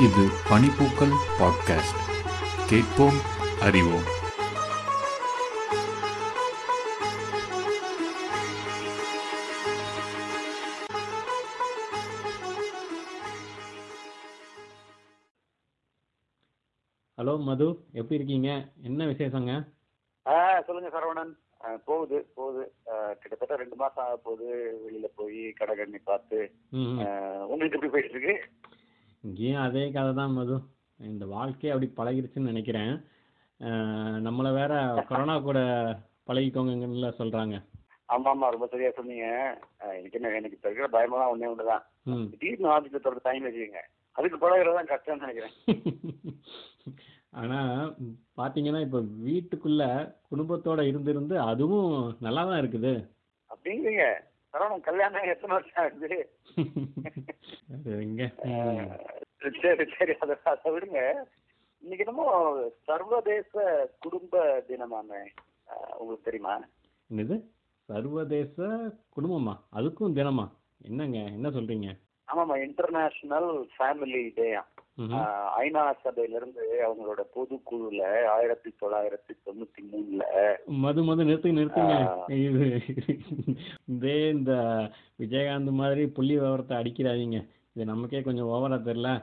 இது பனிப்பூக்கள் பாட்காஸ்ட் கேட்போம் அறிவோம் ஹலோ மது எப்படி இருக்கீங்க என்ன விசேஷங்க ஆ சொல்லுங்க சரவணன் ஆ, போகுது போகுது ஆ, கிட்டத்தட்ட ரெண்டு மாசம் ஆக போகுது வெளியில போய் கடை கண்ணி பார்த்து ம் ஆ, உங்களுக்கு எப்படி போயிட்டு இருக்கு இங்கேயும் அதே கதை தான் மது இந்த வாழ்க்கையே அப்படி பழகிருச்சுன்னு நினைக்கிறேன் அஹ், நம்மளை வேற கொரோனா கூட பழகிக்கோங்கன்னு சொல்றாங்க ஆமா ஆமா ரொம்ப சரியா சொன்னீங்க ஆ, எனக்கு என்ன எனக்கு இப்ப இருக்கிற பயமெல்லாம் ஒண்ணே ஒண்ணுதான் ம் திடீர்னு ஆபீஸ்ல தொடர்ந்து டைம் வச்சுக்கோங்க அதுக்கு பழகிறது தான் கஷ்டம்னு நினைக்கிறேன் ஆனா ம், பாத்தீங்கன்னா இப்ப வீட்டுக்குள்ள குடும்பத்தோட இருந்து இருந்து அதுவும் நல்லா தான் இருக்குது அப்படிங்கிறீங்க சரவணன் கல்யாணம் ஆகி எத்தனை வருஷம் ஆகுது அது எங்க ஆ, ம். சரி சரி அதை அதை விடுங்க இன்னைக்கு என்னமோ சர்வதேச குடும்ப தினமாமே ஆ, உங்களுக்கு தெரியுமா என்னது சர்வதேச குடும்பமா அதுக்கும் தினமா என்னங்க என்ன சொல்றீங்க ஆமாமா இன்டர்நேஷனல் ஃபேமிலி டேயா ம்ஹும். ஆஹ் ஐநா சபையில இருந்து அவங்களோட பொதுக்குழுல ஆயிரத்தி தொள்ளாயிரத்தி தொண்ணூத்தி மூணுல மது மது நிறுத்துங்க நிறுத்துங்க ஆ. இது இதே இந்த விஜயகாந்த் மாதிரி புள்ளி விவரத்தை அடிக்கிறாதீங்க இது நமக்கே கொஞ்சம் ஓவரா தெரியல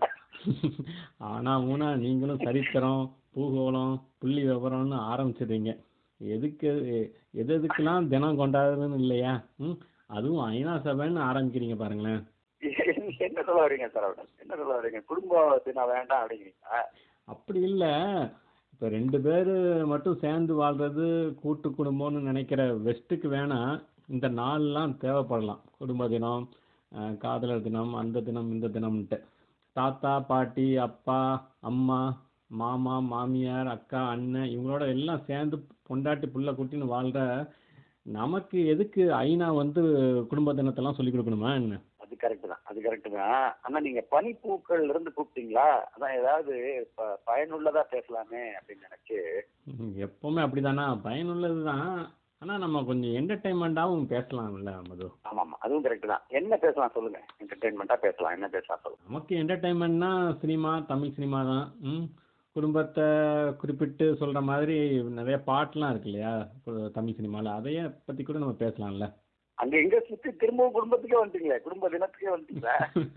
ஆனா ஊனா நீங்களும் சரித்திரம் பூகோளம் புள்ளி விவரம்னு ஆரம்பிச்சிடுறீங்க எதுக்கு எது எதுக்கெல்லாம் தினம் கொண்டாடுறதுன்னு இல்லையா ம் அதுவும் ஐநா சபைன்னு ஆரம்பிக்கிறீங்க பாருங்களேன் என்ன சொல்ல வரீங்க சரவணன் என்ன சொல்ல வரீங்க குடும்ப தினம் வேண்டாம் அப்படிங்கிறீங்களா அப்படி இல்லை இப்போ ரெண்டு பேர் மட்டும் சேர்ந்து வாழ்றது கூட்டு குடும்பம்னு நினைக்கிற வெஸ்ட்டுக்கு வேணா இந்த நாள்லாம் தேவைப்படலாம் குடும்ப தினம் அஹ், காதலர் தினம் அந்த தினம் இந்த தினம்ன்ட்டு தாத்தா பாட்டி அப்பா அம்மா மாமா மாமியார் அக்கா அண்ணன் இவங்களோட எல்லாம் சேர்ந்து பொண்டாட்டி புள்ள குட்டின்னு வாழ்ற நமக்கு எதுக்கு ஐநா வந்து குடும்ப தினத்தெல்லாம் சொல்லி கொடுக்கணுமா என்ன அது கரெக்ட் தான் அது கரெக்ட் தான் ஆனா நீங்க பனிப்பூக்கள்ல இருந்து கூப்பிட்டீங்களா அதான் ஏதாவது ப- பயனுள்ளதா பேசலாமே அப்படின்னு நினைச்சு ம், எப்பவுமே அப்படிதானா பயனுள்ளது தான் ஆனால் நம்ம கொஞ்சம் என்டர்டைன்மெண்ட்டாகவும் பேசலாம்ல மது ஆமா ஆமா அதுவும் கரெக்ட் தான் என்ன பேசலாம் சொல்லுங்க என்டர்டைன்மெண்டா பேசலாம் என்ன பேசலாம் சொல்லுங்க நமக்கு என்டர்டைன்மெண்ட்னா சினிமா தமிழ் சினிமா தான் ம் குடும்பத்தை குறிப்பிட்டு சொல்கிற மாதிரி நிறைய பாட்டுலாம் இருக்கு இல்லையா கு- தமிழ் சினிமாவில் அதையே பற்றி கூட நம்ம பேசலாம்ல அங்க எங்க சுத்தி திரும்பவும் குடும்பத்துக்கே வந்துட்டீங்களே குடும்ப தினத்துக்கே வந்துட்டீங்களா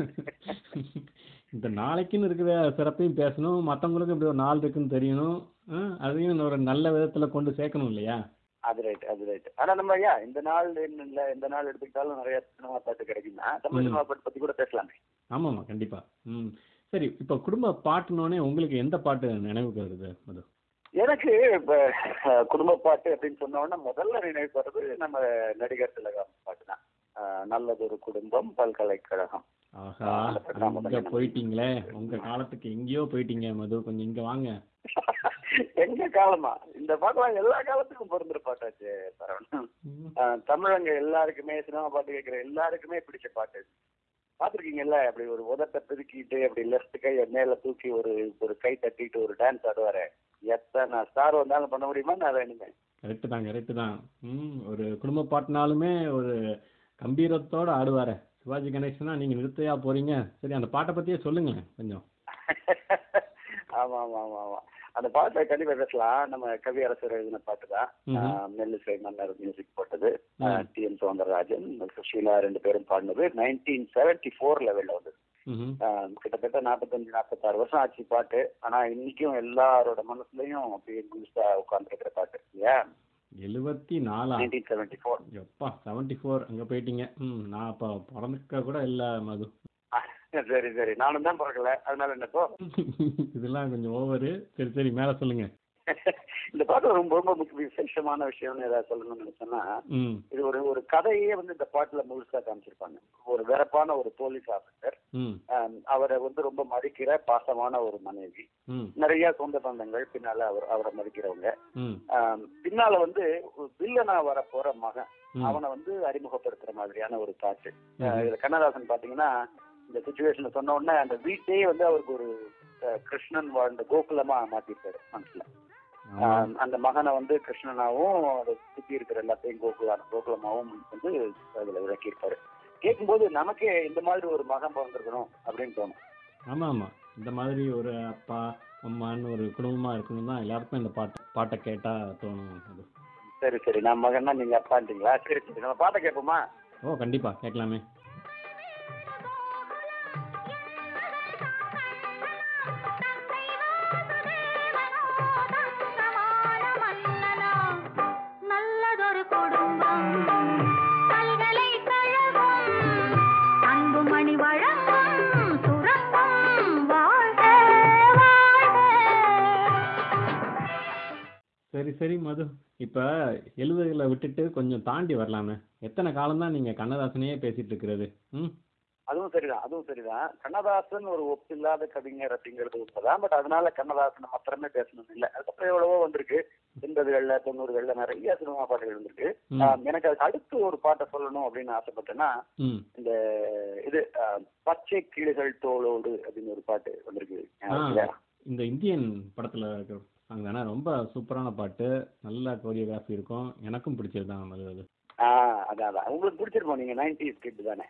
இந்த நாளைக்குன்னு இருக்கிற சிறப்பையும் பேசணும் மற்றவங்களுக்கும் இப்படி ஒரு நாள் இருக்குன்னு தெரியணும் ஆ, அதையும் ஒரு நல்ல விதத்தில் கொண்டு சேர்க்கணும் இல்லையா அது ரைட் அது ரைட் ஆனா நம்ம ஐயா இந்த நாள் என்ன இல்ல இந்த நாள் எடுத்துக்கிட்டாலும் நிறைய சினிமா பாட்டு கிடைக்கும்னா தமிழ் ம். சினிமா பாட்டு பத்தி கூட பேசலாமே ஆமாம்மா கண்டிப்பாக ம் சரி இப்போ குடும்ப பாட்டுனோடனே உங்களுக்கு எந்த பாட்டு நினைவுக்கு வருது மது எனக்கு இப்ப அஹ், குடும்ப பாட்டு அப்படின்னு சொன்ன உடனே முதல்ல நினைவு வர்றது நம்ம நடிகர் திலகம் பாட்டு தான் அஹ், நல்லதொரு குடும்பம் பல்கலைக்கழகம் ஆஹா அந்த பாட்டு தான் அங்க முதல்ல போயிட்டீங்களே உங்க காலத்துக்கு எங்கேயோ போயிட்டீங்க மது கொஞ்சம் இங்க வாங்க எங்க காலமா இந்த பாட்டுலாம் எல்லா காலத்துக்கும் பொருந்துற பாட்டாச்சு சரவணன் ம். அஹ், தமிழங்க எல்லாருக்குமே சினிமா பாட்டு கேட்கிற எல்லாருக்குமே பிடிச்ச பாட்டு பாத்திருக்கீங்கல்ல அப்படி ஒரு உதட்ட பிதுக்கிட்டு அப்படி லெஃப்ட் கையை மேல தூக்கி ஒரு ஒரு கை தட்டிட்டு ஒரு டான்ஸ் ஆடுவாரு எத்தனை ஸ்டார் வந்தாலும் பண்ண முடியுமா நான் வேணுமே கரெக்டு தான் கரெக்டு தான் ம் ஒரு குடும்ப பாட்டுனாலுமே ஒரு கம்பீரத்தோட ஆடுவாரு சிவாஜி கணேசனா நீங்க நிறுத்தையா போறீங்க சரி அந்த பாட்டை பத்தியே சொல்லுங்களேன் கொஞ்சம் ஆமா ஆமா ஆமா ஆமா அந்த பாட்டை கண்டிப்பா பேசலாம் நம்ம கவியரசர் எழுதின பாட்டு தான் ம்ஹும். மெல்லிசை மன்னர் மியூசிக் போட்டது ம். டி என் சௌந்தரராஜன் சுஷீலா ரெண்டு பேரும் பாடினது நைன்டீன் செவன்டி ஃபோர் லெவல்ல வந்து ம்ஹும். கிட்டத்தட்ட நாற்பத்தஞ்சு நாற்பத்தாறு வருஷம் ஆச்சு பாட்டு ஆனா இன்னைக்கும் எல்லாரோட மனசுலயும் அப்படியே முழுசா உட்கார்ந்துருக்கிற பாட்டு இல்லையா எழுபத்தி நாலா நைன்டீன் செவன்டி ஃபோர் எப்பா செவன்டி ஃபோர் அங்க போயிட்டீங்க ம் நான் அப்போ பிறந்துக்க கூட இல்லை மது சரி சரி நானும் தான் பிறக்கல அதனால என்னப்போ இதெல்லாம் கொஞ்சம் ஓவரு சரி சரி மேலே சொல்லுங்க இந்த பாட்டு ரொம்ப ரொம்ப முக்கிய விசேஷமான விஷயம்னு ஏதாவது சொல்லணும்னு நினைச்சேன்னா ம் இது ஒரு ஒரு கதையே வந்து இந்த பாட்டுல முழுசா காமிச்சிருப்பாங்க ஒரு வெறப்பான ஒரு போலீஸ் ஆபீசர் ம் அவரை வந்து ரொம்ப மதிக்கிற பாசமான ஒரு மனைவி ம் நிறைய சொந்த பந்தங்கள் பின்னால அவர் அவரை மதிக்கிறவங்க ம் ஆம், பின்னால வந்து ஒரு வில்லனா வர போற மகன் ம். அவனை வந்து அறிமுகப்படுத்துற மாதிரியான ஒரு காட்சி ம். அஹ் இதுல கண்ணதாசன் பாத்தீங்கன்னா இந்த சுச்சுவேஷனை சொன்ன உடனே அந்த வீட்டையே வந்து அவருக்கு ஒரு அஹ், கிருஷ்ணன் வாழ்ந்த கோகுலமா மாத்திருக்காரு மனசுல ஆமா. ஆஹ் அந்த மகனை வந்து கிருஷ்ணனாவும் அதை சுத்தி இருக்கிற எல்லாத்தையும் கோகுலா கோகுலமாவும் வந்து அதுல விளக்கியிருப்பாரு கேட்கும்போது நமக்கே இந்த மாதிரி ஒரு மகன் பிறந்திருக்கணும் அப்படின்னு தோணும் ஆமா ஆமா இந்த மாதிரி ஒரு அப்பா அம்மான்னு ஒரு குடும்பமாக இருக்கணும் தான் எல்லாருக்கும் இந்த பாட்டு பாட்டை கேட்டால் தோணும் அது சரி சரி நான் மகன்னா நீங்க அப்பான்ட்டீங்களா சரி சரி நம்ம பாட்டை கேட்போமா ஓ கண்டிப்பாக கேட்கலாமே நல்லதொரு குடும்பம் பல்கலைக்கழகம் அன்புமணி வழங்கும் சுரங்கம் வாழ்க வாழ்க சரி சரி மது இப்போ எழுபதுகளை விட்டுட்டு கொஞ்சம் தாண்டி வரலாமே எத்தனை காலம்தான் நீங்கள் கண்ணதாசனையே பேசிட்டு இருக்கிறது ம் அதுவும் சரிதான் அதுவும் சரிதான் கண்ணதாசன் ஒரு ஒப்பில்லாத கவிஞர் அப்படிங்கிறது உண்மைதான் பட் அதனால கண்ணதாசன் மாத்திரமே பேசணும் இல்லை அதுக்கப்புறம் எவ்வளவோ வந்திருக்கு எண்பதுகள்ல தொண்ணூறுகள்ல நிறைய சினிமா பாட்டுகள் வந்திருக்கு ம். ஆஹ் எனக்கு அதுக்கு அடுத்து ஒரு பாட்டை சொல்லணும் அப்படின்னு ஆசைப்பட்டேன்னா ம் இந்த இது ஆஹ், பச்சை கிளிகள் தோளோடு அப்படின்னு ஒரு பாட்டு வந்திருக்கு ஆ ஞாபகம் இல்லையா? இந்த இந்தியன் படத்தில் இருக்கிற சாங் தானே ரொம்ப சூப்பரான பாட்டு நல்ல கோரியோகிராஃபி இருக்கும் எனக்கும் பிடிச்சது தான் மது அது ஆஹ் அதான் அதான் உங்களுக்கு பிடிச்சிருப்போம் நீங்க நைன்டிஸ் கிட் தானே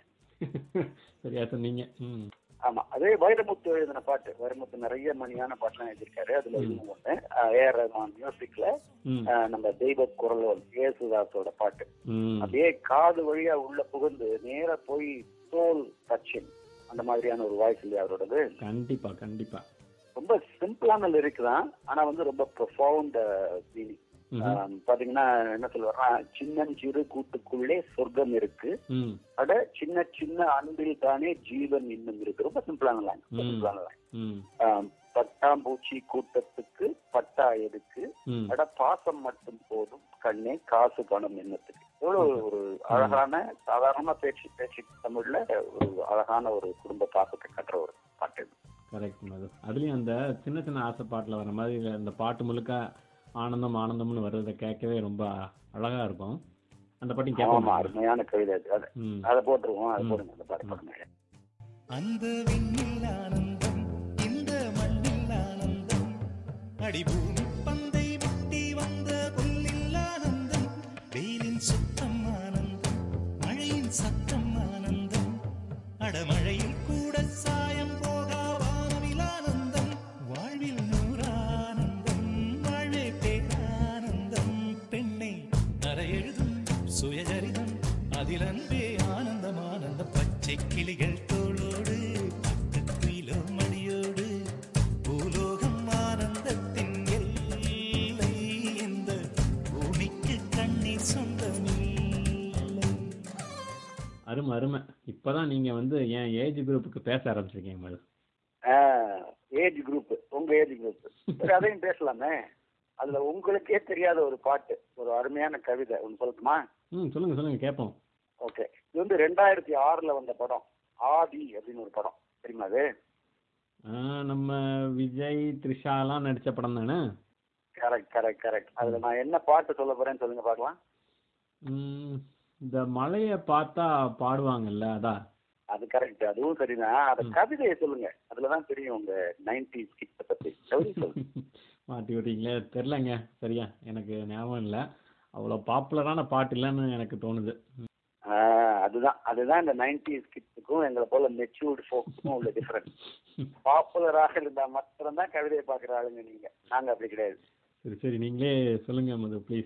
சரியா சொன்னீங்க ம் ஆமா அதே வைரமுத்து எழுதின பாட்டு வைரமுத்து நிறைய மணியான பாட்டுலாம் எழுதியிருக்காரு அதுல ம். இதுவும் ஒண்ணு ஏஆர் ரஹ்மான் மியூசிக்ல ம் ஆஹ் நம்ம தெய்வ குரலோன் ஏசுதாஸோட பாட்டு ம் அப்படியே காது வழியா உள்ள புகுந்து நேரா போய் சோல் டச்சிங் அந்த மாதிரியான ஒரு வாய்ஸ் இல்லையா அவரோடது கண்டிப்பா கண்டிப்பா ரொம்ப சிம்பிளான லிரிக் தான் ஆனா வந்து ரொம்ப ப்ரொஃபவுண்ட் மீனிங் ம்ஹும். பாத்தீங்கன்னா என்ன சொல்லுவாருன்னா சின்னஞ்சிறு கூட்டுக்குள்ளே சொர்க்கம் இருக்கு ம் அட சின்ன சின்ன அன்பில் தானே ஜீவன் இன்னும் இருக்கு ரொம்ப சிம்பிளான லைன் ம். சிம்பிளான லைன் ம் ஆம், பட்டாம்பூச்சி கூட்டத்துக்கு பட்டா எதுக்கு ம் அட பாசம் மட்டும் போதும் கண்ணே காசு பணம் என்னத்துக்கு எவ்வளவு ஒரு அழகான சாதாரண பேச்சு பேச்சு தமிழ்ல ஒரு அழகான ஒரு குடும்ப பாசத்தை கட்டுற ஒரு பாட்டு இது. கரெக்ட் மது அதுலேயும் அந்த சின்ன சின்ன ஆசை பாட்டில் வர மாதிரி அந்த பாட்டு முழுக்க ஆனந்தம் ஆனந்தம்னு வர்றதை கேட்கவே ரொம்ப அழகா இருக்கும் அந்த பாட்டையும் ஆமா கேட்போம் அருமையான கவிதை அது அது- ம் அதை போட்டுருவோம் அதை ம். போடுங்க அந்த பாட்டு போடுங்க அந்த விண்ணில் ஆனந்தம் இந்த மண்ணில் ஆனந்தம் அடிபூமி பந்தை முட்டி வந்த புல்லில் ஆனந்தம் வெயிலின் சுத்தம் ஆனந்தம் மழையின் சத்தம் ஆனந்தம் அடமழையில் கூட சாயம் போகா வானவில் ஆனந்தம் வாழ்வில் நூறானந்தம் வாழ்வே பேரானந்தம் பெண்ணை அறையெழுதும் சுயஜரிதம் அதில் அன்பே ஆனந்தம் ஆனந்தம் பச்சை கிளிகள் தோளோடு பட்டுக்குயிலோ மணியோடு பூலோகம் ஆனந்தத்தின் எல்லை இந்த பூமிக்கு கண்ணீர் சொந்தமில்லை அருமை அருமை இப்பதான் நீங்க வந்து என் ஏஜ் குரூப்புக்கு பேச ஆரம்பிச்சிருக்கீங்க மது ஏஜ் குரூப் உங்க ஏஜ் குரூப் சரி அதையும் பேசலாமே அதுல உங்களுக்கே தெரியாத ஒரு பாட்டு ஒரு அருமையான கவிதை ஒன்று சொல்லட்டுமா ம் சொல்லுங்க சொல்லுங்க கேட்போம் ஓகே இது வந்து ரெண்டாயிரத்தி ஆறுல வந்த படம் ஆதி அப்படின்னு ஒரு படம் தெரியுமா அது ஆ, நம்ம விஜய் த்ரிஷாலாம் நடிச்ச படம் தானே கரெக்ட் கரெக்ட் கரெக்ட் அதுல நான் என்ன பாட்டு சொல்ல போறேன்னு சொல்லுங்க பார்க்கலாம் ம், இந்த மலையை பார்த்தா பாடுவாங்கல்ல அதான் அது கரெக்ட் அதுவும் சரிதான் அந்த ம். கவிதையை சொல்லுங்க அதுலதான் தெரியும் உங்க நைன்டி கிட்ட பத்தி கவிதை சொல்லுங்க மாட்டி விட்டீங்களே தெரிலங்க சரியா எனக்கு ஞாபகம் இல்லை அவ்வளோ பாப்புலரான பாட்டு இல்லைன்னு எனக்கு தோணுது ஆஹ் அதுதான் அதுதான் இந்த நைன்டி கிட்ஸுக்கும் எங்களை போல மெச்சூர்டு ஃபோக்ஸுக்கும் உள்ள டிஃபரன்ஸ் பாப்புலராக இருந்தா மாத்திரம்தான் கவிதையை பாக்குற ஆளுங்க நீங்க நாங்க அப்படி கிடையாது சரி சரி நீங்களே சொல்லுங்க மது ப்ளீஸ்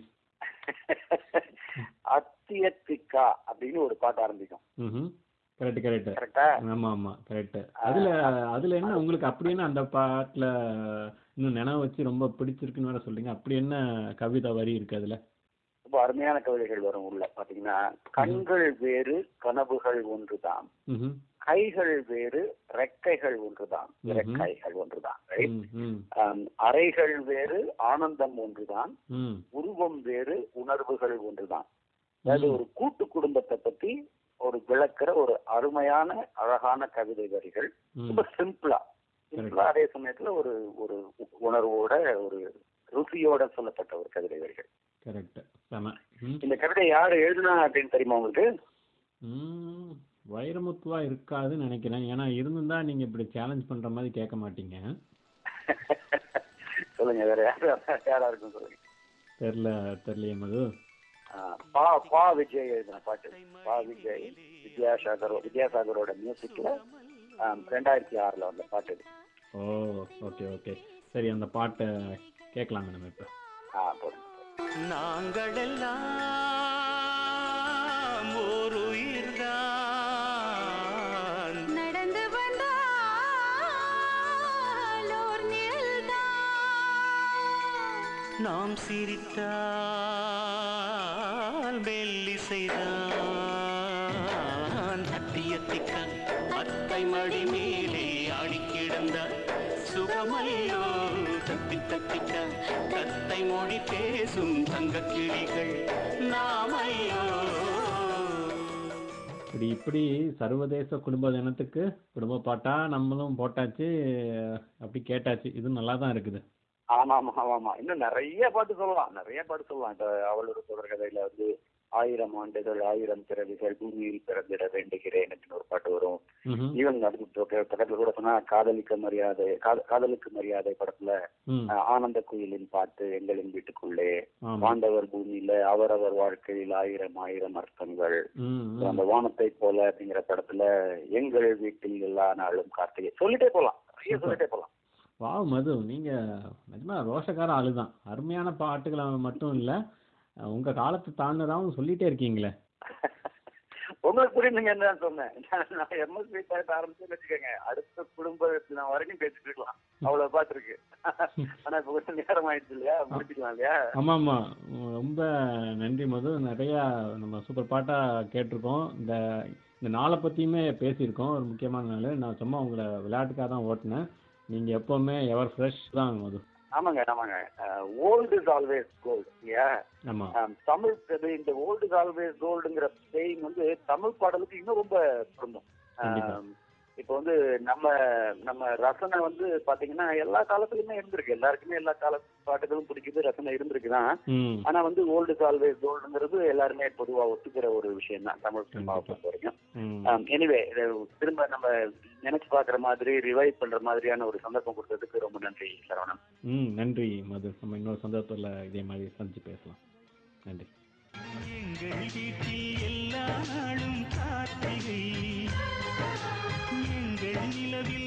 அத்தியத்திக்கா அப்படின்னு ஒரு பாட்டு ஆரம்பிக்கும் ம் கரெக்ட் கரெக்ட் கரெக்டா ஆமா ஆமா கரெக்ட் அதுல அதுல என்ன உங்களுக்கு அப்படி என்ன அந்த பாட்டுல இன்னும் நினைவு வச்சு ரொம்ப பிடிச்சிருக்குன்னு வேற சொல்றீங்க அப்படி என்ன கவிதை வரி இருக்கு அதுல ரொம்ப அருமையான கவிதைகள் வரும் உள்ள பாத்தீங்கன்னா கண்கள் வேறு கனவுகள் ஒன்றுதான் ம்ஹும். கைகள் வேறு ரெக்கைகள் ஒன்றுதான் ம்ஹும். ரெக்கைகள் ஒன்றுதான் right? ம், ம், ஆம், அறைகள் வேறு ஆனந்தம் ஒன்றுதான் ம், உருவம் வேறு உணர்வுகள் ஒன்றுதான் அதாவது ஒரு கூட்டு குடும்பத்தை பத்தி ஒரு விளக்குற ஒரு அருமையான அழகான கவிதை வரிகள் ம். ரொம்ப சிம்பிளா சிம்பிளா அதே சமயத்துல ஒரு ஒரு உணர்வோட ஒரு ருசியோட சொல்லப்பட்ட ஒரு கவிதை வரிகள் கரெக்ட் செம ம் இந்த கவிதை யாரு எழுதுனா அப்படின்னு தெரியுமா உங்களுக்கு ம், வைரமுத்துவா இருக்காதுன்னு நினைக்கிறேன் ஏன்னா இருந்திருந்தா நீங்க இப்படி சேலஞ்ச் பண்ற மாதிரி கேட்க மாட்டீங்க சொல்லுங்க வேற யாரு யாரா இருக்கும் சொல்லுங்க தெரில தெரியலையே மது ஆ, பா பா விஜய் எழுதின பாட்டு பா விஜய் வித்யாசாகர் வித்யாசாகரோட மியூசிக்ல ரெண்டாயிரத்தி ஆறுல வந்த பாட்டு இது ஓ ஓகே ஓகே சரி அந்த பாட்டை கேட்கலாங்க நம்ம இப்போ ஆ போடுங்க நாங்கள் எல்லாம் ஒரு உயிர்தான் நடந்து வந்தால் ஓர் நிழல்தான் நாம் சிரித்தால் மெல்லிசைதான் அத்தியத்திக்க அத்தை மடி மேலே ஆடி கிடந்தார் சுகமையோ தப்பி தப்பிக்க தத்தை மொழி பேசும் தங்க கிளிகள் நாமையோ இப்படி இப்படி சர்வதேச குடும்ப தினத்துக்கு குடும்ப பாட்டா நம்மளும் போட்டாச்சு அப்படி கேட்டாச்சு இது நல்லா தான் இருக்குது ஆமா ஆமா ஆமா ஆமா இன்னும் நிறைய பாட்டு சொல்லலாம் நிறைய பாட்டு சொல்லலாம் இப்ப அவளோட தொடர் கதையில வந்து ஆயிரம் ஆண்டுகள் ஆயிரம் பிறவிகள் பூமியில் பிறந்திட வேண்டுகிறேன் அப்படின்னு ஒரு பாட்டு வரும் ம்ஹும். ஈவன் அடுத்து பக்க- பக்கத்துல கூட சொன்னா காதலிக்க மரியாதை காத- காதலுக்கு மரியாதை படத்துல ம் அஹ், ஆனந்த குயிலின் பாட்டு எங்களின் வீட்டுக்குள்ளே ஆமா பாண்டவர் பூமியில அவரவர் வாழ்க்கையில் ஆயிரம் ஆயிரம் அர்த்தங்கள் ம் ம். அந்த வானத்தை போல அப்படிங்கிற படத்துல எங்கள் வீட்டில் எல்லா நாளும் கார்த்திகை சொல்லிட்டே போலாம் நிறைய சொல்லிட்டே போலாம் வாவ் மது நீங்க நிஜமா ரோஷக்கார ஆளு தான் அருமையான பாட்டுகளை மட்டும் இல்ல அஹ் உங்க காலத்தை தாண்டதாவும் சொல்லிட்டே இருக்கீங்களே உங்களுக்கு புரியுதுங்க என்ன சொன்னேன் நான் எம்எஸ்பி பாட்டு ஆரம்பிச்சேன்னு வச்சுக்கோங்க அடுத்த குடும்ப நான் வரைக்கும் பேசிட்டு இருக்கலாம் அவ்வளவு பாட்டு இருக்கு ஆனா இப்ப கொஞ்சம் நேரம் ஆயிடுச்சு இல்லையா முடிச்சுக்கலாம் இல்லையா ஆமா ஆமா உம், ரொம்ப நன்றி மது நிறைய நம்ம சூப்பர் பாட்டா கேட்டிருக்கோம் இந்த இந்த நாளை பத்தியுமே பேசியிருக்கோம் ஒரு முக்கியமான நாள் நான் சும்மா உங்களை விளையாட்டுக்காக தான் ஓட்டினேன் நீங்க எப்பவுமே எவர் ஃப்ரெஷ் தான் மது ஆமாங்க ஆமாங்க ஓல்டு இஸ் ஆல்வேஸ் கோல்டு இல்லையா ஆமா ஆம், தமிழ் இது இந்த ஓல்டு இஸ் ஆல்வேஸ் கோல்டுங்கிற சேயிங் வந்து தமிழ் பாடலுக்கு இன்னும் ரொம்ப பொருந்தும் கண்டிப்பா. ஆம், இப்போ வந்து நம்ம நம்ம ரசனை வந்து பாத்தீங்கன்னா எல்லா காலத்துலயுமே இருந்திருக்கு எல்லாருக்குமே எல்லா கால பாட்டுகளும் பிடிக்குது ரசனை இருந்திருக்குதான் ம் ஆனா வந்து ஓல்டு இஸ் ஆல்வேஸ் கோல்டுங்கிறது எல்லாருமே பொதுவா ஒத்துக்கிற ஒரு விஷயம் தான் தமிழ் சினிமாவை பொறுத்த வரைக்கும் ம் எனிவே திரும்ப நம்ம நினைச்சு பாக்குற மாதிரி ரிவைவ் பண்ற மாதிரியான ஒரு சந்தர்ப்பம் கொடுத்ததுக்கு ரொம்ப நன்றி சரவணன் ம் நன்றி மது நம்ம இன்னொரு சந்தர்ப்பத்தில் இதே மாதிரி சந்திச்சு பேசலாம் நன்றி எங்கள் வீட்டில் எல்லா நாளும் கார்த்திகை எங்கள் நிலவில்